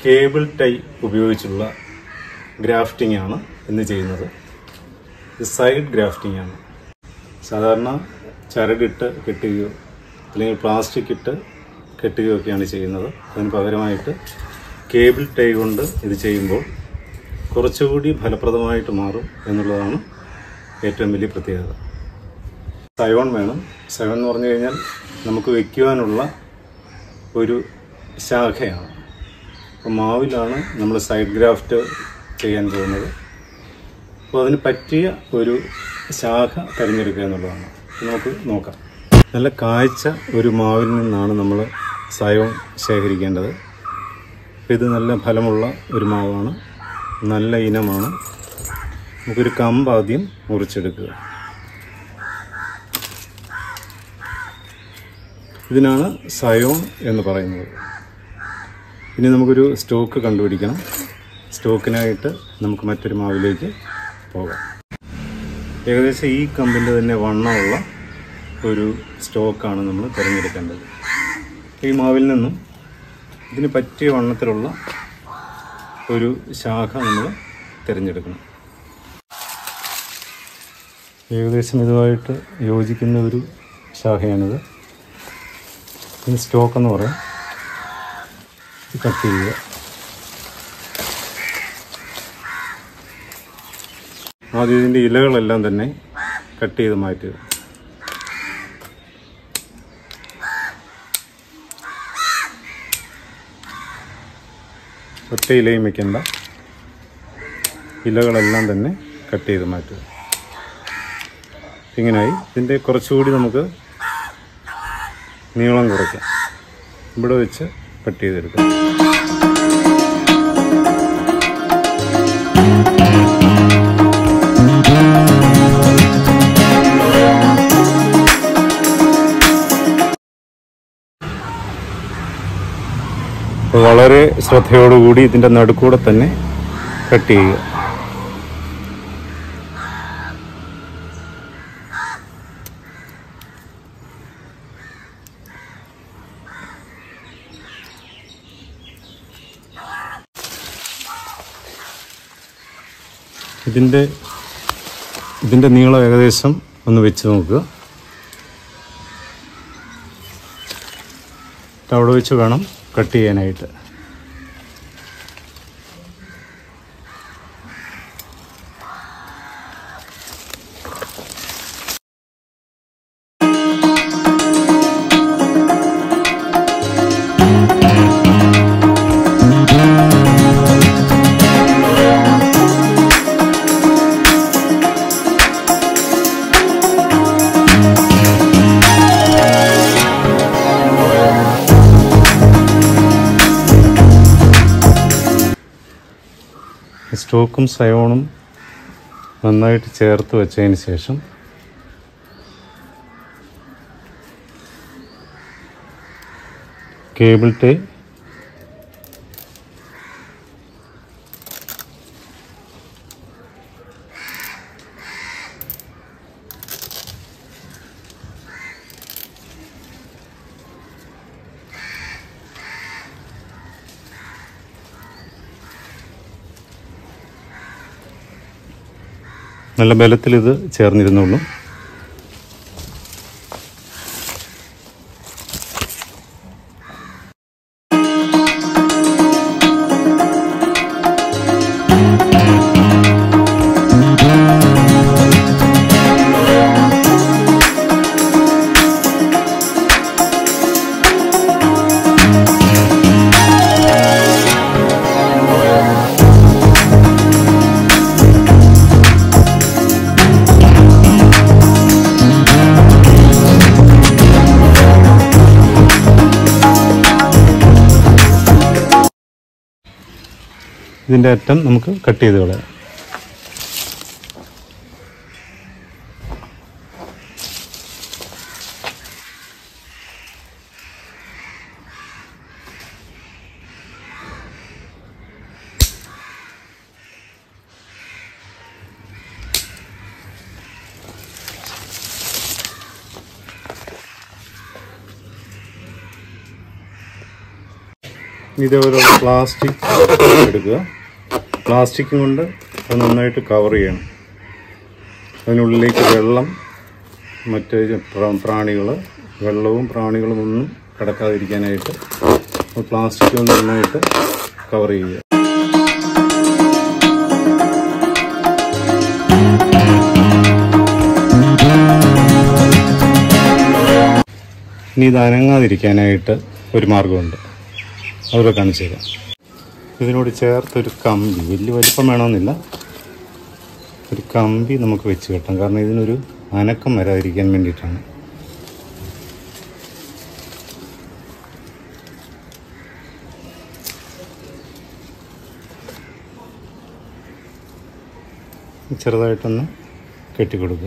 cable tie ഉപയോഗിച്ചുള്ള grafting ആണ് ഇന്ന് ചെയ്യുന്നത് ഇത് സൈഡ് ഗ്രാഫ്റ്റിംഗ് ആണ് സാധാരണ ചരടിട്ട് കെട്ടുകയോ അല്ലെങ്കിൽ പ്ലാസ്റ്റിക് ഇട്ട് കെട്ടുകയോ ഒക്കെയാണ് ചെയ്യുന്നത് അതിന് പകരമായിട്ട് കേബിൾ ടൈ കൊണ്ട് ഇത് ചെയ്യുമ്പോൾ കുറച്ചുകൂടി ഫലപ്രദമായിട്ട് മാറും എന്നുള്ളതാണ് ഏറ്റവും വലിയ പ്രത്യേകത സയോൺ വേണം സയോൺ എന്ന് പറഞ്ഞു കഴിഞ്ഞാൽ നമുക്ക് വയ്ക്കുവാനുള്ള ഒരു ശാഖയാണ് അപ്പോൾ മാവിലാണ് നമ്മൾ സൈഡ് ഗ്രാഫ്റ്റ് ചെയ്യാൻ പോകുന്നത് അപ്പോൾ അതിന് പറ്റിയ ഒരു ശാഖ തിരഞ്ഞെടുക്കുക എന്നുള്ളതാണ് നമുക്ക് നോക്കാം നല്ല കാഴ്ച ഒരു മാവിൽ നിന്നാണ് നമ്മൾ സയോൺ ശേഖരിക്കേണ്ടത് അപ്പോൾ ഇത് നല്ല ഫലമുള്ള ഒരു മാവാണ് നല്ല ഇനമാണ് നമുക്കൊരു കമ്പ് ആദ്യം മുറിച്ചെടുക്കുക ഇതിനാണ് സയോൺ എന്ന് പറയുന്നത് ഇനി നമുക്കൊരു സ്റ്റോക്ക് കണ്ടുപിടിക്കണം സ്റ്റോക്കിനായിട്ട് നമുക്ക് മറ്റൊരു മാവിലേക്ക് പോകാം ഏകദേശം ഈ കമ്പിൻ്റെ തന്നെ വണ്ണമുള്ള ഒരു സ്റ്റോക്കാണ് നമ്മൾ തിരഞ്ഞെടുക്കേണ്ടത് ഈ മാവിൽ നിന്നും ഇതിന് പറ്റിയ വണ്ണത്തിലുള്ള ഒരു ശാഖ നമ്മൾ തിരഞ്ഞെടുക്കണം ഏകദേശം ഇതുമായിട്ട് യോജിക്കുന്ന ഒരു ശാഖയാണിത് ഇതിന് സ്റ്റോക്ക് എന്ന് പറയാം ഇത് കട്ട് ചെയ്യുക ആദ്യം ഇതിൻ്റെ ഇലകളെല്ലാം തന്നെ കട്ട് ചെയ്ത് മാറ്റുക ഒറ്റ ഇലയും വെക്കണ്ട ഇലകളെല്ലാം തന്നെ കട്ട് ചെയ്ത് മാറ്റുക ഇങ്ങനായി ഇതിൻ്റെ കുറച്ചുകൂടി നമുക്ക് നീളം കുറയ്ക്കാം ഇവിടെ വെച്ച് കട്ട് ചെയ്തെടുക്കാം അപ്പോൾ വളരെ ശ്രദ്ധയോടുകൂടി ഇതിൻ്റെ നടുക്കൂടെ തന്നെ കട്ട് ചെയ്യുക ഇതിൻ്റെ ഇതിൻ്റെ നീളം ഏകദേശം ഒന്ന് വെച്ച് നോക്കുക അവിടെ വെച്ച് വേണം കട്ട് ചെയ്യാനായിട്ട് സ്റ്റോക്കും സയോണും നന്നായിട്ട് ചേർത്ത് വെച്ചതിന് ശേഷം കേബിൾ ടേ നല്ല ബലത്തിൽ ഇത് ചേർന്നിരുന്നുള്ളൂ ഇതിൻ്റെ അറ്റം നമുക്ക് കട്ട് ചെയ്ത് കളയാം ഇതേപോലെയുള്ള പ്ലാസ്റ്റിക് എടുക്കുക പ്ലാസ്റ്റിക്കും കൊണ്ട് അത് നന്നായിട്ട് കവർ ചെയ്യണം അതിനുള്ളിലേക്ക് വെള്ളം മറ്റ് പ്രാണികൾ വെള്ളവും പ്രാണികളും ഒന്നും കടക്കാതിരിക്കാനായിട്ട് പ്ലാസ്റ്റിക് കൊണ്ട് നന്നായിട്ട് കവർ ചെയ്യുക ഇനി ഇത് അനങ്ങാതിരിക്കാനായിട്ട് ഒരു മാർഗമുണ്ട് അവരെ കാണിച്ചു തരാം ഇതിനോട് ചേർത്തൊരു കമ്പി വലിയ വലിപ്പം വേണമെന്നില്ല ഒരു കമ്പി നമുക്ക് വെച്ച് കെട്ടാം കാരണം ഇതിനൊരു അനക്കം വരാതിരിക്കാൻ വേണ്ടിയിട്ടാണ് ചെറുതായിട്ടൊന്ന് കെട്ടിക്കൊടുക്കുക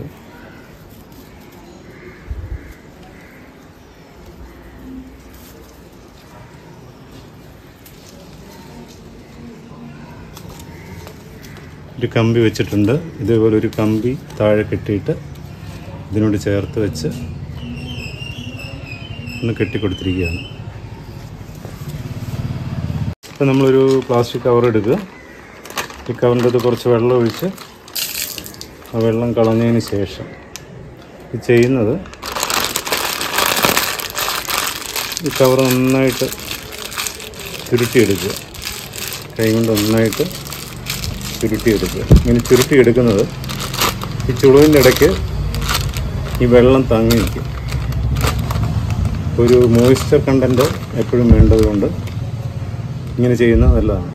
ഒരു കമ്പി വെച്ചിട്ടുണ്ട് ഇതേപോലെ ഒരു കമ്പി താഴെ കെട്ടിയിട്ട് ഇതിനോട് ചേർത്ത് വെച്ച് ഒന്ന് കെട്ടിക്കൊടുത്തിരിക്കുകയാണ് ഇപ്പം നമ്മളൊരു പ്ലാസ്റ്റിക് കവർ എടുക്കുക ഈ കവറിൻ്റെ അത് കുറച്ച് വെള്ളം ഒഴിച്ച് ആ വെള്ളം കളഞ്ഞതിന് ശേഷം ഇത് ചെയ്യുന്നത് ഈ കവർ നന്നായിട്ട് ചുരുട്ടിയെടുക്കുക കൈ കൊണ്ട് നന്നായിട്ട് ചുരുട്ടിയെടുക്കുക ഇങ്ങനെ ചുരുട്ടിയെടുക്കുന്നത് ഈ ചുളുവിൻ്റെ ഇടയ്ക്ക് ഈ വെള്ളം തങ്ങി നിൽക്കും ഒരു മോയ്സ്ചർ കണ്ടൻറ്റ് എപ്പോഴും വേണ്ടതുകൊണ്ട് ഇങ്ങനെ ചെയ്യുന്നത് നല്ലതാണ്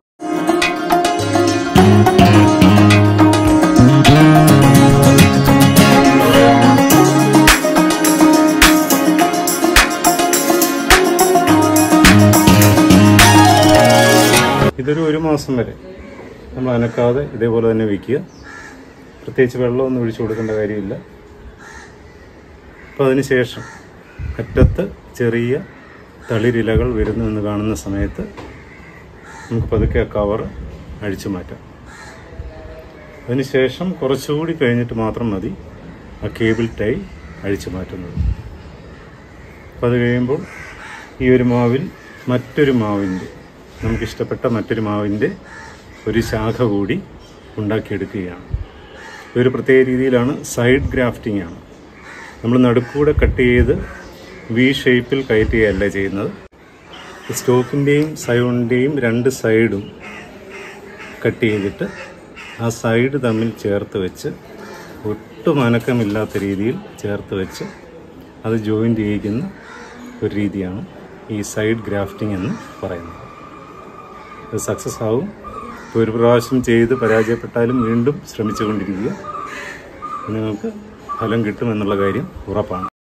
ഇതൊരു ഒരു മാസം വരെ നമ്മൾ അനക്കാതെ ഇതേപോലെ തന്നെ വയ്ക്കുക പ്രത്യേകിച്ച് വെള്ളമൊന്നും ഒഴിച്ചു കൊടുക്കേണ്ട കാര്യമില്ല അപ്പോൾ അതിന് ശേഷം അറ്റത്ത് ചെറിയ തളിരിലകൾ വരുന്നു എന്ന് കാണുന്ന സമയത്ത് നമുക്ക് പതുക്കെ ആ കവർ അഴിച്ചു മാറ്റാം അതിനുശേഷം കുറച്ചുകൂടി കഴിഞ്ഞിട്ട് മാത്രം മതി ആ കേബിൾ ടൈ അഴിച്ചു മാറ്റുന്നത് അപ്പോൾ അത് കഴിയുമ്പോൾ ഈ ഒരു മാവിൽ മറ്റൊരു മാവിൻ്റെ നമുക്കിഷ്ടപ്പെട്ട മറ്റൊരു മാവിൻ്റെ ഒരു ശാഖ കൂടി ഉണ്ടാക്കിയെടുക്കുകയാണ് ഇതൊരു പ്രത്യേക രീതിയിലാണ് സൈഡ് ഗ്രാഫ്റ്റിംഗ് ആണ് നമ്മൾ നടുക്കൂടെ കട്ട് ചെയ്ത് വി ഷേപ്പിൽ കയറ്റുകയല്ല ചെയ്യുന്നത് സ്റ്റോക്കിൻ്റെയും സയോണിൻ്റെയും രണ്ട് സൈഡും കട്ട് ചെയ്തിട്ട് ആ സൈഡ് തമ്മിൽ ചേർത്ത് വെച്ച് ഒട്ടും അനക്കമില്ലാത്ത രീതിയിൽ ചേർത്ത് വെച്ച് അത് ജോയിൻ്റ് ചെയ്യിക്കുന്ന ഒരു രീതിയാണ് ഈ സൈഡ് ഗ്രാഫ്റ്റിംഗ് എന്ന് പറയുന്നത് അത് സക്സസ് ആവും ഇപ്പോൾ ഒരു പ്രാവശ്യം ചെയ്ത് പരാജയപ്പെട്ടാലും വീണ്ടും ശ്രമിച്ചുകൊണ്ടിരിക്കുക നിങ്ങൾക്ക് ഫലം കിട്ടുമെന്നുള്ള കാര്യം ഉറപ്പാണ്